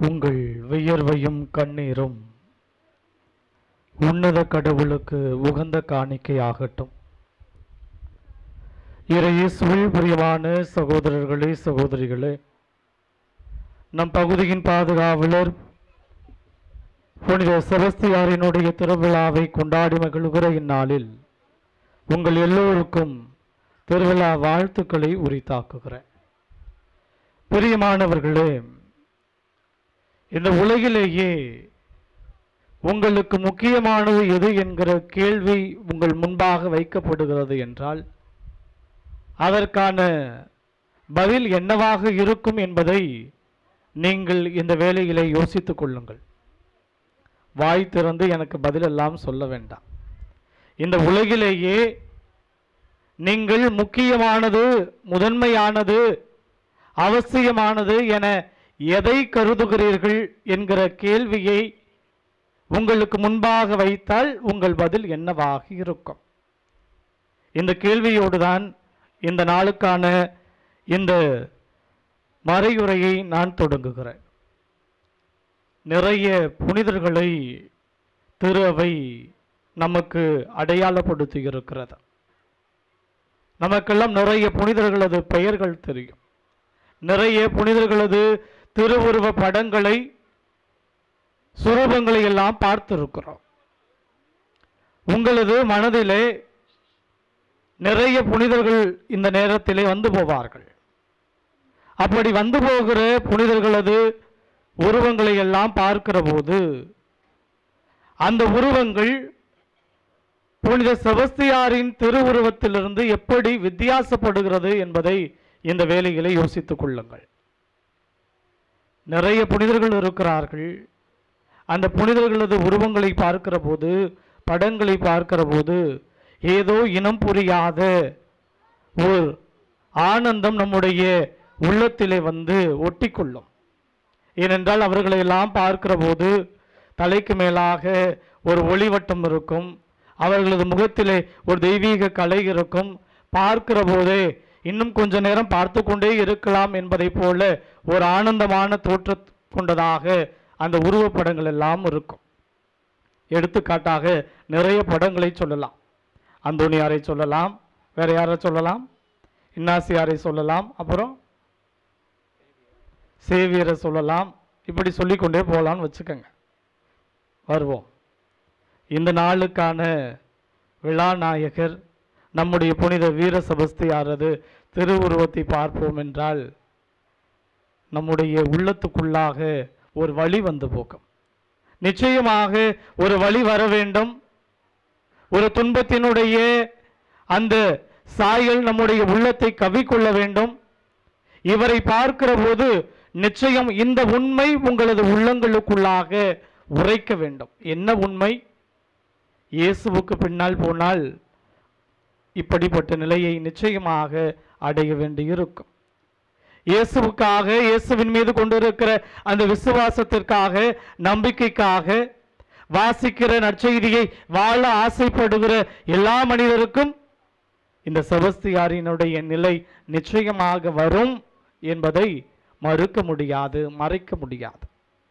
உங்கள் வியர்வையும் கண்ணீரும் உன்னத கடவுளுக்கு உகந்த காணிக்கையாகட்டும் இறையேசுவில் பிரியமான சகோதரர்களே சகோதரிகளே நம் பகுதியின் பாதுகாவலர் புனித செபஸ்தியாரினுடைய திருவிழாவை கொண்டாடி மகிழ்கிற இந்நாளில் உங்கள் எல்லோருக்கும் திருவிழா வாழ்த்துக்களை உரித்தாக்குகிறேன் பிரியமானவர்களே இந்த உலகிலேயே உங்களுக்கு முக்கியமானது எது என்கிற கேள்வி உங்கள் முன்பாக வைக்கப்படுகிறது என்றால் அதற்கான பதில் என்னவாக இருக்கும் என்பதை நீங்கள் இந்த வேளையிலே யோசித்துக் கொள்ளுங்கள் வாய் திறந்து எனக்கு பதிலெல்லாம் சொல்ல வேண்டாம் இந்த உலகிலேயே நீங்கள் முக்கியமானது முதன்மையானது அவசியமானது என எதை கருதுகிறீர்கள் என்கிற கேள்வியை உங்களுக்கு முன்பாக வைத்தால் உங்கள் பதில் என்னவாக இருக்கும் இந்த கேள்வியோடு தான் இந்த நாளுக்கான இந்த மறையுரையை நான் தொடங்குகிறேன் நிறைய புனிதர்களை திரு அவை நமக்கு அடையாளப்படுத்தி இருக்கிறது நமக்கெல்லாம் நிறைய புனிதர்களது பெயர்கள் தெரியும் நிறைய புனிதர்களது திருவுருவ படங்களை சுரூபங்களை எல்லாம் பார்த்திருக்கிறோம் உங்களது மனதிலே நிறைய புனிதர்கள் இந்த நேரத்திலே வந்து போவார்கள் அப்படி வந்து போகிற புனிதர்களது உருவங்களை எல்லாம் பார்க்கிற போது அந்த உருவங்கள் புனித செபஸ்தியாரின் திருவுருவத்திலிருந்து எப்படி வித்தியாசப்படுகிறது என்பதை இந்த வேலைகளை யோசித்துக் கொள்ளுங்கள் நிறைய புனிதர்கள் இருக்கிறார்கள் அந்த புனிதர்களது உருவங்களை பார்க்கிற போது படங்களை பார்க்கிற போது ஏதோ இனம் புரியாத ஒரு ஆனந்தம் நம்முடைய உள்ளத்திலே வந்து ஒட்டிக்கொள்ளும் ஏனென்றால் அவர்களை எல்லாம் பார்க்கிற போது தலைக்கு மேலாக ஒரு ஒளிவட்டம் இருக்கும் அவர்களது முகத்திலே ஒரு தெய்வீக கலை இருக்கும் பார்க்கிற போதே இன்னும் கொஞ்ச நேரம் பார்த்து கொண்டே இருக்கலாம் என்பதைப் போல ஒரு ஆனந்தமான தோற்ற கொண்டதாக அந்த உருவப்படங்கள் எல்லாம் இருக்கும் எடுத்துக்காட்டாக நிறைய படங்களை சொல்லலாம் அந்தோனியாரை சொல்லலாம் வேற யாரை சொல்லலாம் இன்னாசியாரை சொல்லலாம் அப்புறம் சேவியரை சொல்லலாம் இப்படி சொல்லிக்கொண்டே போகலான்னு வச்சுக்கோங்க வருவோம் இந்த நாளுக்கான விழாநாயகர் நம்முடைய புனித வீர சபஸ்தியாரது திருவுருவத்தை பார்ப்போம் என்றால் நம்முடைய உள்ளத்துக்குள்ளாக ஒரு வழி வந்து போகும் நிச்சயமாக ஒரு வழி வர வேண்டும் ஒரு துன்பத்தினுடைய அந்த சாயல் நம்முடைய உள்ளத்தை கவிக்கொள்ள வேண்டும் இவரை பார்க்கிற போது நிச்சயம் இந்த உண்மை உங்களது உள்ளங்களுக்குள்ளாக உரைக்க வேண்டும் என்ன உண்மை இயேசுவுக்கு பின்னால் போனால் இப்படிப்பட்ட நிலையை நிச்சயமாக அடைய வேண்டியிருக்கும் இயேசுவுக்காக இயேசுவின் மீது கொண்டிருக்கிற அந்த விசுவாசத்திற்காக நம்பிக்கைக்காக வாசிக்கிற நற்செய்தியை வாழ ஆசைப்படுகிற எல்லா மனிதருக்கும் இந்த செபஸ்தியாரினுடைய நிலை நிச்சயமாக வரும் என்பதை மறுக்க முடியாது மறைக்க முடியாது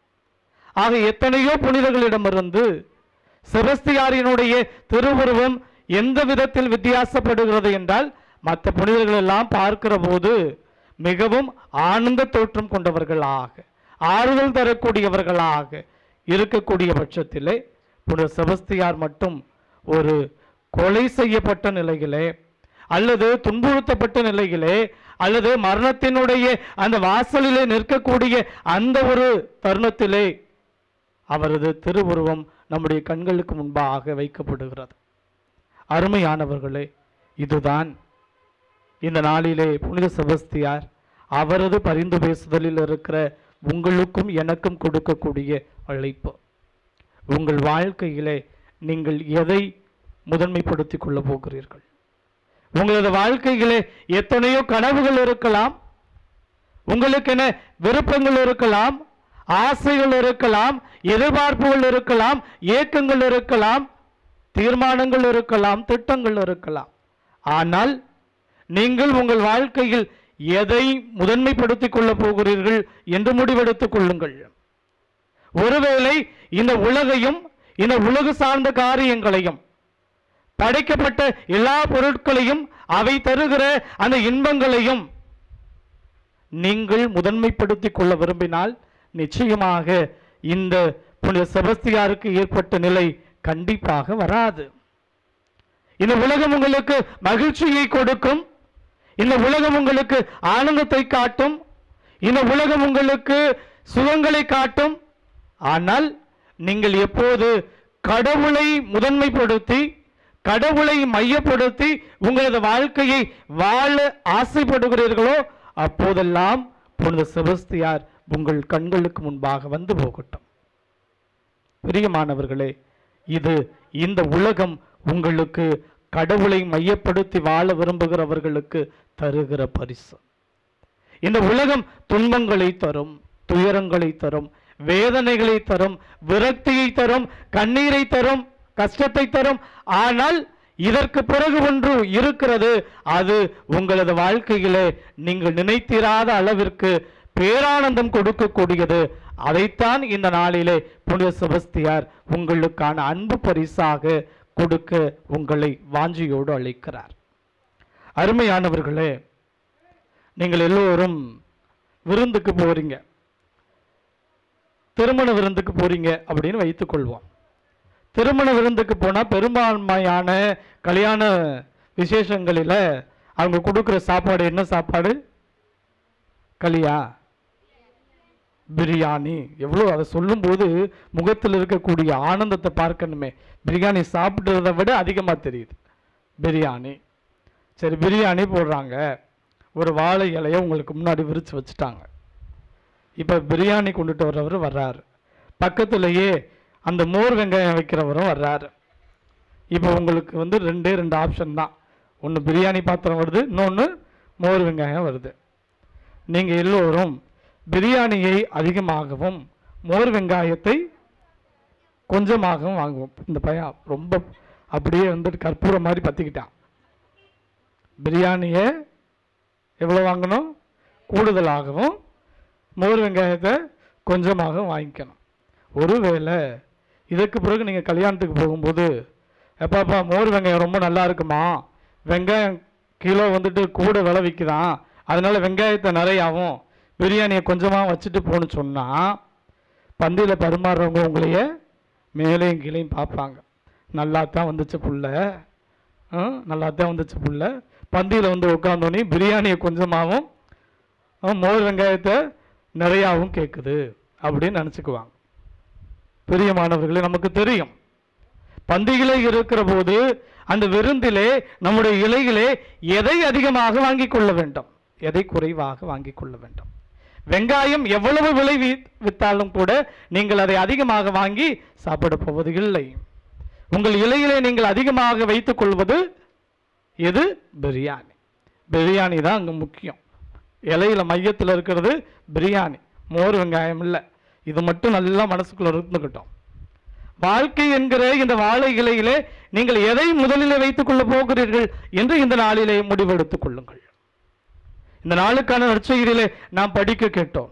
ஆக எத்தனையோ புனிதர்களிடமிருந்து செபஸ்தியாரினுடைய திருவுருவம் எந்த விதத்தில் வித்தியாசப்படுகிறது என்றால் மற்ற புனிதர்கள் எல்லாம் பார்க்கிற போது மிகவும் ஆனந்த தோற்றம் கொண்டவர்களாக ஆறுதல் தரக்கூடியவர்களாக இருக்கக்கூடிய பட்சத்திலே புனித செபஸ்தியார் மட்டும் ஒரு கொலை செய்யப்பட்ட நிலையிலே அல்லது துன்புறுத்தப்பட்ட நிலையிலே அல்லது மரணத்தினுடைய அந்த வாசலிலே நிற்கக்கூடிய அந்த ஒரு தருணத்திலே அவரது திருவுருவம் நம்முடைய கண்களுக்கு முன்பாக வைக்கப்படுகிறது அருமையானவர்களே இதுதான் இந்த நாளிலே புனித செபஸ்தியார் அவரது பரிந்து பேசுதலில் இருக்கிற உங்களுக்கும் எனக்கும் கொடுக்கக்கூடிய அழைப்பு உங்கள் வாழ்க்கையிலே நீங்கள் எதை முதன்மைப்படுத்திக் கொள்ளப் போகிறீர்கள் உங்களது வாழ்க்கையிலே எத்தனையோ கனவுகள் இருக்கலாம் உங்களுக்கென விருப்பங்கள் இருக்கலாம் ஆசைகள் இருக்கலாம் எதிர்பார்ப்புகள் இருக்கலாம் ஏக்கங்கள் இருக்கலாம் தீர்மானங்கள் இருக்கலாம் திட்டங்கள் இருக்கலாம் ஆனால் நீங்கள் உங்கள் வாழ்க்கையில் எதை முதன்மைப்படுத்திக் கொள்ளப் போகிறீர்கள் என்று முடிவெடுத்துக் கொள்ளுங்கள் ஒருவேளை இந்த உலகையும் இந்த உலகு சார்ந்த காரியங்களையும் படைக்கப்பட்ட எல்லா பொருட்களையும் அவை தருகிற அந்த இன்பங்களையும் நீங்கள் முதன்மைப்படுத்திக் கொள்ள விரும்பினால் நிச்சயமாக இந்த புனித செபஸ்தியாருக்கு ஏற்பட்ட நிலை கண்டிப்பாக வராது இந்த உலகம் உங்களுக்கு மகிழ்ச்சியை கொடுக்கும் இந்த உலகம் உங்களுக்கு ஆனந்தத்தை காட்டும் இந்த உலகம் உங்களுக்கு சுகங்களை காட்டும் ஆனால் நீங்கள் எப்போது கடவுளை முதன்மைப்படுத்தி கடவுளை மையப்படுத்தி உங்களது வாழ்க்கையை வாழ ஆசைப்படுகிறீர்களோ அப்போதெல்லாம் புனித செபஸ்தியார் உங்கள் கண்களுக்கு முன்பாக வந்து போகட்டும் பிரியமானவர்களே இது இந்த உலகம் உங்களுக்கு கடவுளை மையப்படுத்தி வாழ விரும்புகிறவர்களுக்கு தருகிற பரிசு இந்த உலகம் துன்பங்களை தரும் துயரங்களை தரும் வேதனைகளை தரும் விரக்தியை தரும் கண்ணீரை தரும் கஷ்டத்தை தரும் ஆனால் இதற்கு பிறகு ஒன்று இருக்கிறது அது உங்களது வாழ்க்கையிலே நீங்கள் நினைத்திராத அளவிற்கு பேரானந்தம் கொடுக்கக்கூடியது அதைத்தான் இந்த நாளிலே புனித செபஸ்தியார் உங்களுக்கான அன்பு பரிசாக கொடுக்க உங்களை வாஞ்சியோடு அழைக்கிறார் அருமையானவர்களே நீங்கள் எல்லோரும் விருந்துக்கு போறீங்க திருமண விருந்துக்கு போறீங்க அப்படின்னு வைத்துக்கொள்வோம் திருமண விருந்துக்கு போனால் பெரும்பான்மையான கல்யாண விசேஷங்களில் அவங்க கொடுக்குற சாப்பாடு என்ன சாப்பாடு களியா பிரியாணி எவ்வளோ அதை சொல்லும்போது முகத்தில் இருக்கக்கூடிய ஆனந்தத்தை பார்க்கணுமே பிரியாணி சாப்பிட்றத விட அதிகமாக தெரியுது பிரியாணி சரி பிரியாணி போடுறாங்க ஒரு வாழை இலையை உங்களுக்கு முன்னாடி விரித்து வச்சுட்டாங்க இப்போ பிரியாணி கொண்டுட்டு வர்றவர் வர்றாரு பக்கத்துலேயே அந்த மோர் வெங்காயம் வைக்கிறவரும் வர்றாரு இப்போ உங்களுக்கு வந்து ரெண்டே ரெண்டு ஆப்ஷன் தான் ஒன்று பிரியாணி பாத்திரம் வருது இன்னொன்று மோர் வெங்காயம் வருது நீங்கள் எல்லோரும் பிரியாணியை அதிகமாகவும் மோர் வெங்காயத்தை கொஞ்சமாகவும் வாங்குவோம் இந்த பையன் ரொம்ப அப்படியே வந்துட்டு கற்பூரம் மாதிரி பற்றிக்கிட்டான் பிரியாணியை எவ்வளோ வாங்கணும் கூடுதலாகவும் மோர் வெங்காயத்தை கொஞ்சமாக வாங்கிக்கணும் ஒருவேளை இதற்கு பிறகு நீங்கள் கல்யாணத்துக்கு போகும்போது எப்பாப்பா மோர் வெங்காயம் ரொம்ப நல்லா இருக்குமா வெங்காயம் கிலோ வந்துட்டு கூட விலை விற்குதான் அதனால வெங்காயத்தை நிறையாவும் பிரியாணியை கொஞ்சமாக வச்சுட்டு போன்னு சொன்னால் பந்தியில் பரிமாறுறவங்க உங்களைய மேலேயும் கீழேயும் பார்ப்பாங்க நல்லா தான் வந்துச்சு புள்ள நல்லா தான் வந்துச்சு புள்ள பந்தியில் வந்து உட்காந்தோன்னே பிரியாணியை கொஞ்சமாகவும் ஆ, மோர் வெங்காயத்தை நிறையாவும் கேட்குது அப்படின்னு நினச்சிக்குவாங்க பிரியமானவர்களே நமக்கு தெரியும் பந்திகளே இருக்கிற போது அந்த விருந்திலே நம்முடைய இலையிலே எதை அதிகமாக வாங்கிக் கொள்ள வேண்டும் எதை குறைவாக வாங்கிக் கொள்ள வேண்டும் வெங்காயம் எவ்வளவு விலை வி- வித்தாலும் கூட நீங்கள் அதை அதிகமாக வாங்கி சாப்பிட போவது இல்லை உங்கள் இலையிலே நீங்கள் அதிகமாக வைத்துக் கொள்வது எது பிரியாணி பிரியாணி தான் அங்கே முக்கியம் இலையில மையத்தில் இருக்கிறது பிரியாணி மோர் வெங்காயம் இல்லை இது மட்டும் நல்லா மனசுக்குள்ள இருந்துக்கிட்டோம் வாழ்க்கை என்கிற இந்த வாழை இலையிலே நீங்கள் எதை முதலிலே வைத்துக் கொள்ள போகிறீர்கள் என்று இந்த நாளிலே முடிவெடுத்துக் கொள்ளுங்கள் இந்த நாளுக்கான நற்செய்தியிலே நாம் படிக்க கேட்டோம்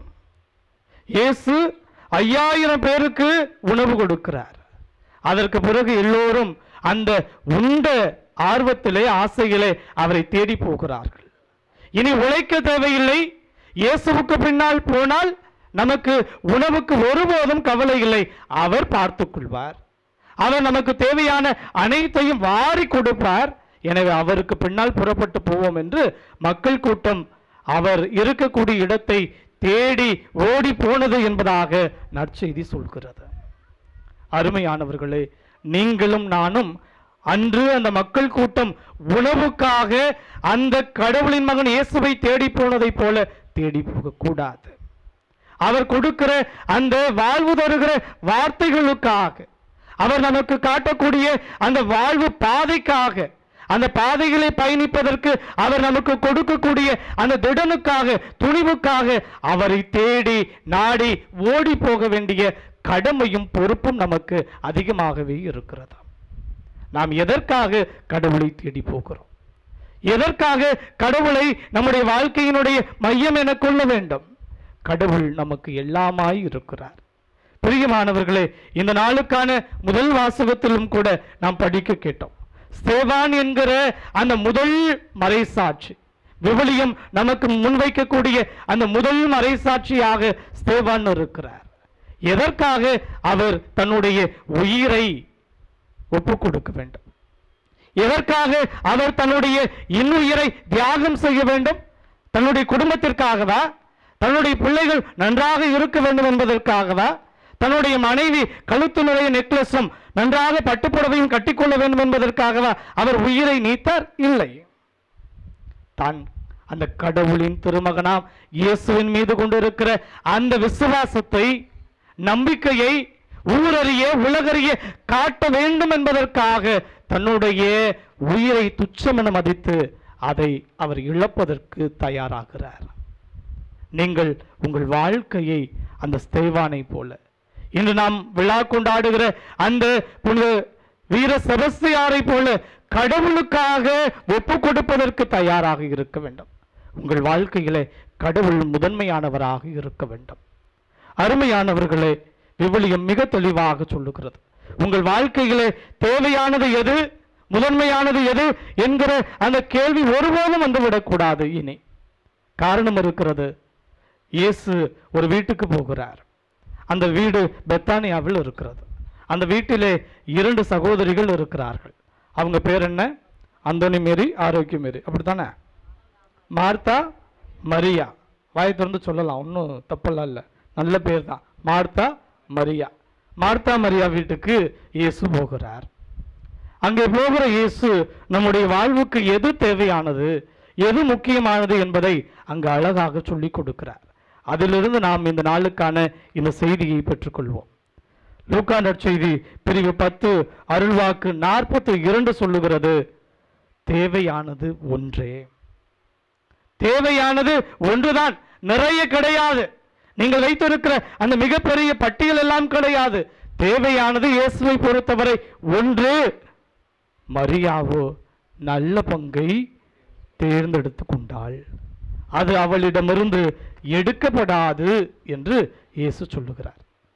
இயேசு ஐயாயிரம் பேருக்கு உணவு கொடுக்கிறார் அதற்கு பிறகு எல்லோரும் அந்த உண்ட ஆர்வத்திலே ஆசையிலே அவரை தேடி போகிறார்கள் இனி உழைக்க தேவையில்லை இயேசுவுக்கு பின்னால் போனால் நமக்கு உணவுக்கு ஒருபோதும் கவலை இல்லை அவர் பார்த்துக் கொள்வார் அவர் நமக்கு தேவையான அனைத்தையும் வாரி கொடுப்பார் எனவே அவருக்கு பின்னால் புறப்பட்டு போவோம் என்று மக்கள் கூட்டம் அவர் இருக்கக்கூடிய இடத்தை தேடி ஓடி போனது என்பதாக நற்செய்தி சொல்கிறது அருமையானவர்களே நீங்களும் நானும் அன்று அந்த மக்கள் கூட்டம் உணவுக்காக அந்த கடவுளின் மகன் இயேசுவை தேடி போனதைப் போல தேடி போகக்கூடாது அவர் கொடுக்கிற அந்த வாழ்வு தருகிற வார்த்தைகளுக்காக அவர் நமக்கு காட்டக்கூடிய அந்த வாழ்வு பாதைக்காக அந்த பாதைகளை பயணிப்பதற்கு அவர் நமக்கு கொடுக்கக்கூடிய அந்த திடனுக்காக துணிவுக்காக அவரை தேடி நாடி ஓடி போக வேண்டிய கடமையும் பொறுப்பும் நமக்கு அதிகமாகவே இருக்கிறது நாம் எதற்காக கடவுளை தேடி போகிறோம் எதற்காக கடவுளை நம்முடைய வாழ்க்கையினுடைய மையம் என கொள்ள வேண்டும் கடவுள் நமக்கு எல்லாமாய் இருக்கிறார் பிரியமானவர்களே இந்த நாளுக்கான முதல் வாசகத்திலும் கூட நாம் படிக்க கேட்டோம் ஸ்தேவான் என்கிற அந்த முதல் மறைசாட்சி விவிலியம் நமக்கு முன்வைக்கக்கூடிய அந்த முதல் மறைசாட்சியாக ஸ்தேவான் இருக்கிறார் எதற்காக அவர் தன்னுடைய உயிரை ஒப்பு கொடுக்க வேண்டும் எதற்காக அவர் தன்னுடைய இன்னுயிரை தியாகம் செய்ய வேண்டும் தன்னுடைய குடும்பத்திற்காகவா தன்னுடைய பிள்ளைகள் நன்றாக இருக்க வேண்டும் என்பதற்காகவா தன்னுடைய மனைவி கழுத்து நிறைய நெக்லஸும் நன்றாக பட்டுப்புடவையும் கட்டிக்கொள்ள வேண்டும் என்பதற்காகவா அவர் உயிரை நீத்தார் இல்லை தான் அந்த கடவுளின் திருமகனாம் இயேசுவின் மீது கொண்டிருக்கிற அந்த விசுவாசத்தை நம்பிக்கையை ஊரறிய உலகறிய காட்ட வேண்டும் என்பதற்காக தன்னுடைய உயிரை துச்சமென மதித்து அதை அவர் இழப்பதற்கு தயாராகிறார் நீங்கள் உங்கள் வாழ்க்கையை அந்த ஸ்தேவானை போல இன்று நாம் விழா கொண்டாடுகிற அந்த புனித வீர செபஸ்தியாரை போல கடவுளுக்காக ஒப்பு கொடுப்பதற்கு தயாராக இருக்க வேண்டும் உங்கள் வாழ்க்கையிலே கடவுள் முதன்மையானவராக இருக்க வேண்டும் அருமையானவர்களே விவிலியம் மிக தெளிவாக சொல்லுகிறது உங்கள் வாழ்க்கையிலே தேவையானது எது முதன்மையானது எது என்கிற அந்த கேள்வி ஒருபோதும் வந்துவிடக்கூடாது இனி காரணம் இருக்கிறது இயேசு ஒரு வீட்டுக்கு போகிறார் அந்த வீடு பெத்தானியாவில் இருக்கிறது அந்த வீட்டிலே இரண்டு சகோதரிகள் இருக்கிறார்கள் அவங்க பேர் என்ன அந்தோனி மேரி ஆரோக்கிய மேரி அப்படித்தானே மார்த்தா மரியா வாய் திறந்து சொல்லலாம் ஒன்றும் தப்பெல்லாம் இல்லை நல்ல பேர் தான் மார்த்தா மரியா மார்த்தா மரியா வீட்டுக்கு இயேசு போகிறார் அங்கே போகிற இயேசு நம்முடைய வாழ்வுக்கு எது தேவையானது எது முக்கியமானது என்பதை அங்கு அழகாக சொல்லிக் கொடுக்கிறார் அதிலிருந்து நாம் இந்த நாளுக்கான இந்த செய்தியை பெற்றுக்கொள்வோம் லூக்கா நற்செய்தி பிரிவு பத்து அருள்வாக்கு நாற்பத்தி இரண்டு சொல்லுகிறது தேவையானது ஒன்றே தேவையானது ஒன்றுதான் நிறைய கிடையாது நீங்கள் வைத்திருக்கிற அந்த மிகப்பெரிய பட்டியல் எல்லாம் கிடையாது தேவையானது இயேசுவை பொறுத்தவரை ஒன்று மரியாவோ நல்ல பங்கை தேர்ந்தெடுத்து கொண்டாள் அது அவளிடமிருந்து எடுக்கப்படாது என்று இயேசு சொல்லுகிறார்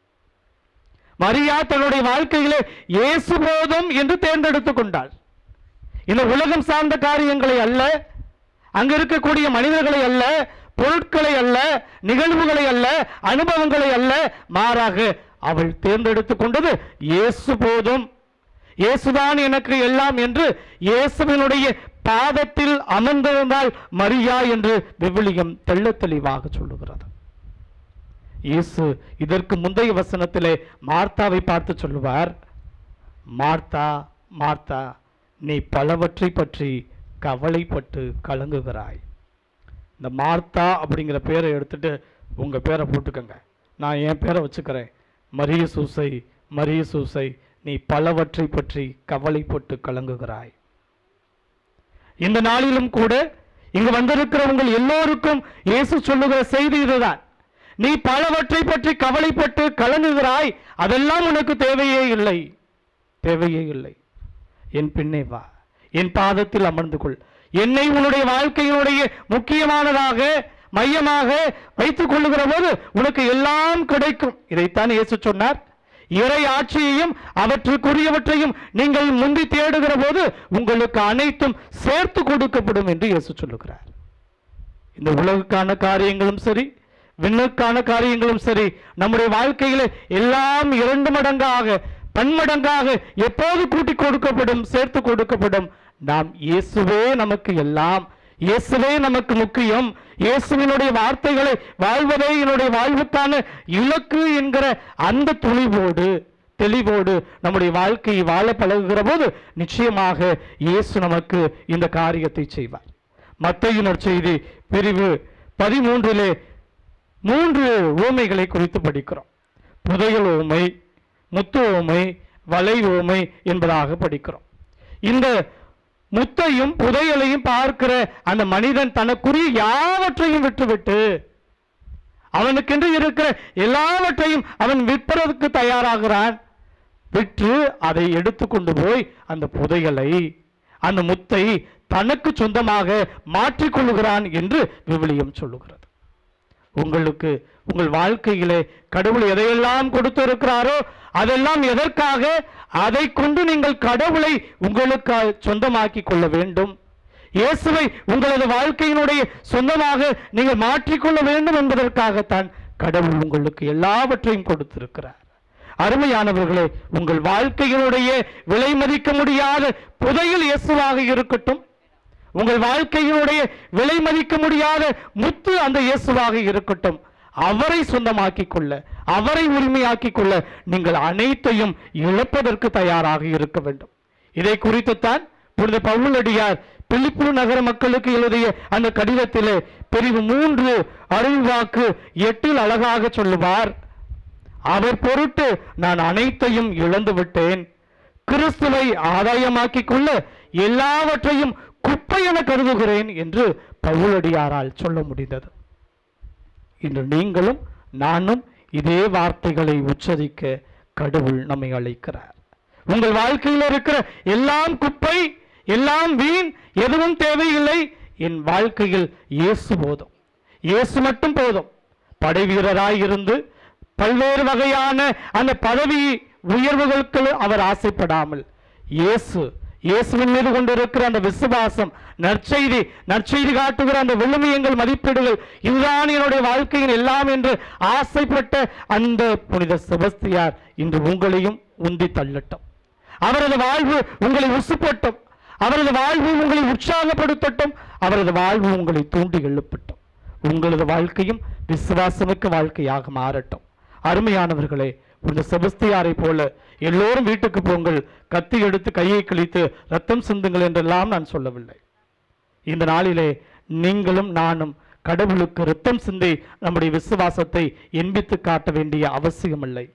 மரியா தன்னுடைய வாழ்க்கையிலே இயேசு போதும் என்று தேர்ந்தெடுத்துக் கொண்டாள் இந்த உலகம் சார்ந்த காரியங்களை அல்ல அங்க இருக்கக்கூடிய மனிதர்களை அல்ல பொருட்களை அல்ல நிகழ்வுகளை அல்ல அனுபவங்களை அல்ல மாறாக அவள் தேர்ந்தெடுத்துக் கொண்டது இயேசு போதும் இயேசுதான் எனக்கு எல்லாம் என்று இயேசுவினுடைய பாதத்தில் அமர்ந்திருந்தால் மரியா என்று விவிலியம் தெள்ளத் தெளிவாக சொல்லுகிறது இயேசு இதற்கு முந்தைய வசனத்திலே மார்த்தாவை பார்த்து சொல்லுவார் மார்த்தா மார்த்தா நீ பலவற்றை பற்றி கவலைப்பட்டு கலங்குகிறாய் இந்த மார்த்தா அப்படிங்கிற பேரை எடுத்துட்டு உங்க பேரை போட்டுக்கங்க நான் என் பேரை வச்சுக்கிறேன் மரிய சூசை மரிய சூசை நீ பலவற்றை பற்றி கவலைப்பட்டு கலங்குகிறாய் இந்த நாளிலும் கூட இங்கு வந்திருக்கிறவங்கள் எல்லோருக்கும் இயேசு சொல்லுகிற செய்தி இதுதான் நீ பலவற்றை பற்றி கவலைப்பட்டு கலங்குகிறாய் அதெல்லாம் உனக்கு தேவையே இல்லை தேவையே இல்லை என் பின்னே வா என் பாதத்தில் அமர்ந்து கொள் என்னை உன்னுடைய வாழ்க்கையினுடைய முக்கியமானதாக மையமாக வைத்துக் கொள்ளுகிற போது உனக்கு எல்லாம் கிடைக்கும் இதைத்தான் இயேசு சொன்னார் இறை ஆட்சியையும் அவற்றுக்குரியவற்றையும் நீங்கள் முந்தி தேடுகிற போது உங்களுக்கு அனைத்தும் சேர்த்து கொடுக்கப்படும் என்று இயேசு சொல்லுகிறார் இந்த உலகுக்கான காரியங்களும் சரி விண்ணுக்கான காரியங்களும் சரி நம்முடைய வாழ்க்கையில எல்லாம் இரண்டு மடங்காக பன்மடங்காக எப்போது கூட்டி கொடுக்கப்படும் சேர்த்து கொடுக்கப்படும் நாம் இயேசுவே நமக்கு எல்லாம் இயேசுவே நமக்கு முக்கியம் இயேசுவினுடைய வார்த்தைகளை வாழ்வதே என்னுடைய வாழ்வுக்கான இலக்கு என்கிற அந்த துணிவோடு தெளிவோடு நம்முடைய வாழ்க்கையை வாழ பழகுகிற போது நிச்சயமாக இயேசு நமக்கு இந்த காரியத்தை செய்வார் மத்தையினர் செய்தி பிரிவு பதிமூன்றிலே மூன்று ஊமைகளை குறித்து படிக்கிறோம் புதையல் ஊமை முத்து ஊமை வலை ஊமை என்பதாக படிக்கிறோம் இந்த முத்தையும் புதையலையும் பார்க்கிற அந்த மனிதன் தனக்குரிய யாவற்றையும் விட்டுவிட்டு அவனுக்கென்று இருக்கிற எல்லாவற்றையும் அவன் விற்பதற்கு தயாராகிறான் விற்று அதை எடுத்துக்கொண்டு போய் அந்த புதையலை அந்த முத்தை தனக்கு சொந்தமாக மாற்றிக்கொள்ளுகிறான் என்று விவிலியம் சொல்லுகிறது உங்களுக்கு உங்கள் வாழ்க்கையிலே கடவுள் எதையெல்லாம் கொடுத்திருக்கிறாரோ அதெல்லாம் எதற்காக அதை கொண்டு நீங்கள் கடவுளை உங்களுக்கு சொந்தமாக்கி கொள்ள வேண்டும் இயேசுவை உங்களது வாழ்க்கையினுடைய சொந்தமாக நீங்கள் மாற்றிக்கொள்ள வேண்டும் என்பதற்காகத்தான் கடவுள் உங்களுக்கு எல்லாவற்றையும் கொடுத்திருக்கிறார் அருமையானவர்களே உங்கள் வாழ்க்கையினுடைய விலை மதிக்க முடியாத புதையில் இயேசுவாக இருக்கட்டும் உங்கள் வாழ்க்கையினுடைய விலை மதிக்க முடியாத முத்து அந்த இயேசுவாக இருக்கட்டும் அவரை சொந்தமாக்கிக் கொள்ள அவரை உரிமையாக்கிக் கொள்ள நீங்கள் அனைத்தையும் இழப்பதற்கு தயாராக இருக்க வேண்டும் இதை குறித்துத்தான் புனித பவுலடியார் பிலிப்பு நகர மக்களுக்கு எழுதிய அந்த கடிதத்திலே பிரிவு மூன்று அருள்வாக்கு எட்டில் அழகாக சொல்லுவார் அவர் பொருட்டு நான் அனைத்தையும் இழந்து விட்டேன் கிறிஸ்துவை ஆதாயமாக்கிக் கொள்ள எல்லாவற்றையும் குப்பை என கருதுகிறேன் என்று பவுலடியாரால் சொல்ல முடிந்தது இன்று நீங்களும் நானும் இதே வார்த்தைகளை உச்சரிக்க கடவுள் நம்மை அழைக்கிறார் உங்கள் வாழ்க்கையில் இருக்கிற எல்லாம் குப்பை எல்லாம் வீண் எதுவும் தேவையில்லை என் வாழ்க்கையில் இயேசு போதும் இயேசு மட்டும் போதும் படை வீரராய் இருந்து பல்வேறு வகையான அந்த பதவி உயர்வுகளுக்கு அவர் ஆசைப்படாமல் இயேசு இயேசுவின் மீது கொண்டிருக்கிற அந்த விசுவாசம் நற்செய்தி நற்செய்தி காட்டுகிற அந்த விழுமியங்கள் மதிப்பீடுகள் இதுதான் என்னுடைய வாழ்க்கையின் எல்லாம் என்று ஆசைப்பட்ட அந்த புனித செபஸ்தியார் இன்று உங்களையும் உந்தி தள்ளட்டும் அவரது வாழ்வு உங்களை உசுப்பட்டும் அவரது வாழ்வு உங்களை உற்சாகப்படுத்தட்டும் அவரது வாழ்வு உங்களை தூண்டி எழுப்பட்டும் உங்களது வாழ்க்கையும் விசுவாசமிக்க வாழ்க்கையாக மாறட்டும் அருமையானவர்களே இந்த செபஸ்தியாரை போல எல்லோரும் வீட்டுக்கு போங்கள் கத்தி எடுத்து கையை கிழித்து ரத்தம் சிந்துங்கள் என்றெல்லாம் நான் சொல்லவில்லை இந்த நாளிலே நீங்களும் நானும் கடவுளுக்கு ரத்தம் சிந்தி நம்முடைய விசுவாசத்தை எண்பித்து காட்ட வேண்டிய அவசியமில்லை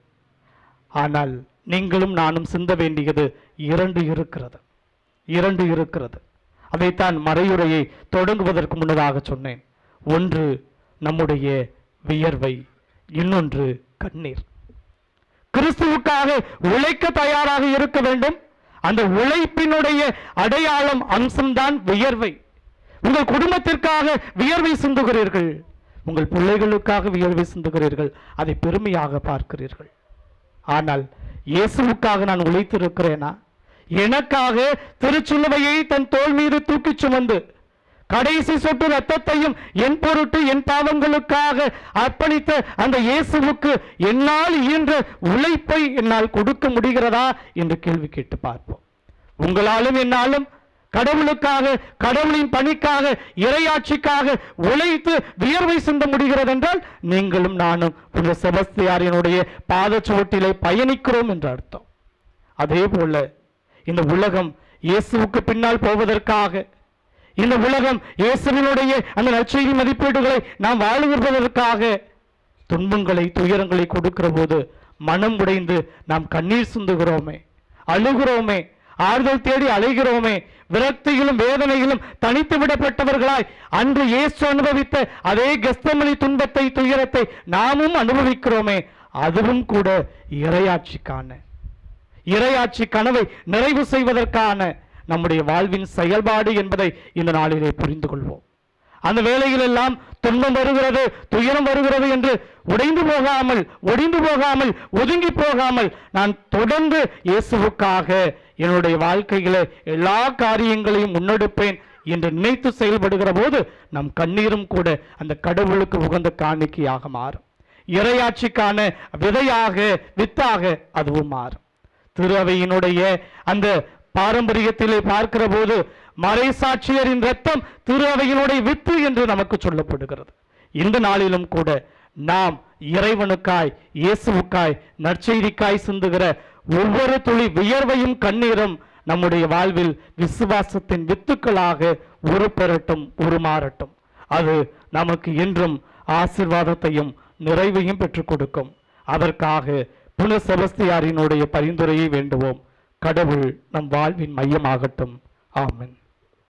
ஆனால் நீங்களும் நானும் சிந்த வேண்டியது இரண்டு இருக்கிறது இரண்டு இருக்கிறது அதைத்தான் மறையுரையை தொடங்குவதற்கு முன்னதாக சொன்னேன் ஒன்று நம்முடைய வியர்வை இன்னொன்று கண்ணீர் கிறிஸ்துவுக்காக உழைக்க தயாராக இருக்க வேண்டும் அந்த உழைப்பினுடைய அடையாளம் அம்சம்தான் வியர்வை உங்கள் குடும்பத்திற்காக வியர்வை சிந்துகிறீர்கள் உங்கள் பிள்ளைகளுக்காக வியர்வை சிந்துகிறீர்கள் அதை பெருமையாக பார்க்கிறீர்கள் ஆனால் இயேசுவுக்காக நான் உழைத்திருக்கிறேனா எனக்காக திருச்சிலுவையை தன் தோள் மீது தூக்கிச் சுமந்து கடைசி சொட்டு ரத்தத்தையும் என் பொருட்டு என் பாவங்களுக்காக அர்ப்பணித்த அந்த இயேசுவுக்கு என்னால் இயன்ற உழைப்பை என்னால் கொடுக்க முடிகிறதா என்று கேள்வி கேட்டு பார்ப்போம் உங்களாலும் என்னாலும் கடவுளுக்காக கடவுளின் பணிக்காக இறையாட்சிக்காக உழைத்து வியர்வை சிந்த முடிகிறது என்றால் நீங்களும் நானும் புனித செபஸ்தியாரினுடைய பாதச்சுவட்டிலே பயணிக்கிறோம் என்று அர்த்தம் அதே போல இந்த உலகம் இயேசுவுக்கு பின்னால் போவதற்காக இந்த உலகம் இயேசுவினுடைய அந்த நற்செய்தி மதிப்பீடுகளை நாம் வாழுகிறதற்காக துன்பங்களை துயரங்களை கொடுக்கிற போது மனம் உடைந்து நாம் கண்ணீர் சிந்துகிறோமே அழுகிறோமே ஆறுதல் தேடி அலைகிறோமே விரக்தியிலும் வேதனையிலும் தனித்து விடப்பட்டவர்களாய் அன்று இயேசு அனுபவித்த அதே கெஸ்தமலி துன்பத்தை துயரத்தை நாமும் அனுபவிக்கிறோமே அதுவும் கூட இறையாட்சிக்கான இறையாட்சி கனவை நிறைவு செய்வதற்கான நம்முடைய வாழ்வின் செயல்பாடு என்பதை இந்த நாளிலே புரிந்து கொள்வோம் அந்த வேளையில் எல்லாம் துன்பம் வருகிறது துயரம் வருகிறது என்று உடைந்து போகாமல் ஒடிந்து போகாமல் ஒதுங்கி போகாமல் நான் தொடர்ந்து இயேசுவுக்காக என்னுடைய வாழ்க்கையில எல்லா காரியங்களையும் முன்னெடுப்பேன் என்று நினைத்து செயல்படுகிற போது நம் கண்ணீரும் கூட அந்த கடவுளுக்கு உகந்த காணிக்கையாக மாறும் இறையாட்சிக்கான விதையாக வித்தாக அதுவும் மாறும் திரு அவையினுடைய அந்த பாரம்பரியத்திலே பார்க்கிற போது மறைசாட்சியரின் ரத்தம் திரு அவையினுடைய வித்து என்று நமக்கு சொல்லப்படுகிறது இந்த நாளிலும் கூட நாம் இறைவனுக்காய் இயேசுவுக்காய் நற்செய்திக்காய் சிந்துகிற ஒவ்வொரு துளி வியர்வையும் கண்ணீரும் நம்முடைய வாழ்வில் விசுவாசத்தின் வித்துக்களாக உருப்பெறட்டும் உருமாறட்டும் அது நமக்கு என்றும் ஆசிர்வாதத்தையும் நிறைவையும் பெற்றுக் கொடுக்கும் அதற்காக புன செபஸ்தியாரினுடைய பரிந்துரையை வேண்டுவோம் கடவுள் நம் வாழ்வின் மையமாகட்டும் ஆமென்